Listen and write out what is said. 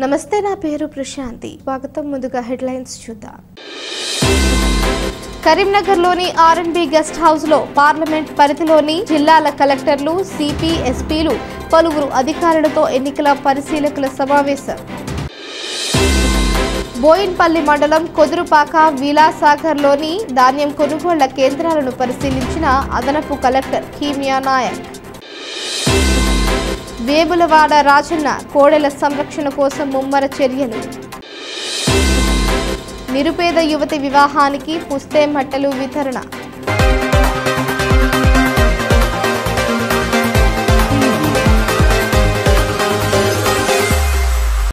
నమస్తే నా పేరు ప్రశాంతి స్వాగతం ముందుగా హెడ్లైన్స్ చూద్దాం కరీంనగర్లోని ఆర్ఎన్బి గెస్ట్ హౌస్లో పార్లమెంట్ పరిధిలోని జిల్లాల కలెక్టర్లు సిపి ఎస్పీలు పలువురు అధికారులతో ఎన్నికల పరిశీలకుల సమావేశం బోయిన్పల్లి మండలం కొదురుపాక విలాసాగర్లోని ధాన్యం కొనుగోళ్ల కేంద్రాలను పరిశీలించిన అదనపు కలెక్టర్ కీమియా నాయక్ వేములవాడ రాజన్న కోడెల సంరక్షణ కోసం ముమ్మర చర్యలు నిరుపేద యువతి వివాహానికి పుస్తే మట్టలు వితరణ